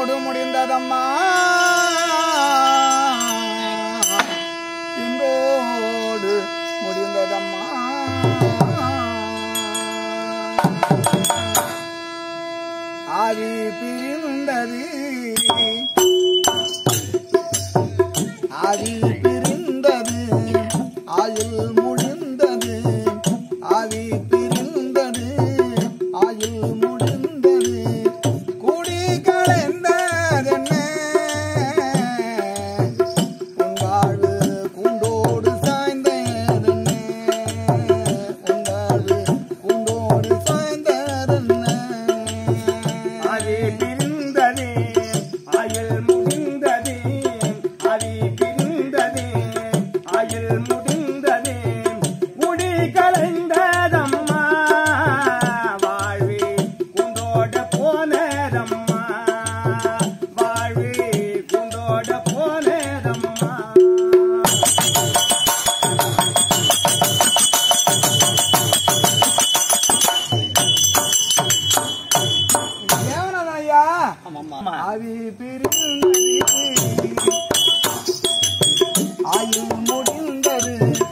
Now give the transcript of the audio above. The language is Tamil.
இன்றோடு முடிந்ததம்மா இன்றோடு முடிந்ததம்மா ஆதி பிரிந்தது ஆதி பிரிந்தது ஆயுள் முடிந்தது ஆதி பிரிந்தது ஆயுள் முடிந்தது குடி கலைந்ததென்ன உங்காடு குண்டோடு சாய்ந்ததென்ன உங்காடு குண்டோடு சாய்ந்ததென்ன அது பிரிந்தது ஆயுள் முடிந்தது அது பிரிந்தது ஆயுள் முடிந்தது முடி கலைந்ததம்மா வாழ்வி குண்டோட போனதம்மா வாழ்வி குண்டோட போனதம்மா தேவனாதான் ஐயா ஆமாம்மா ஆவி பிரிந்தது ஆயுள் முடிந்தது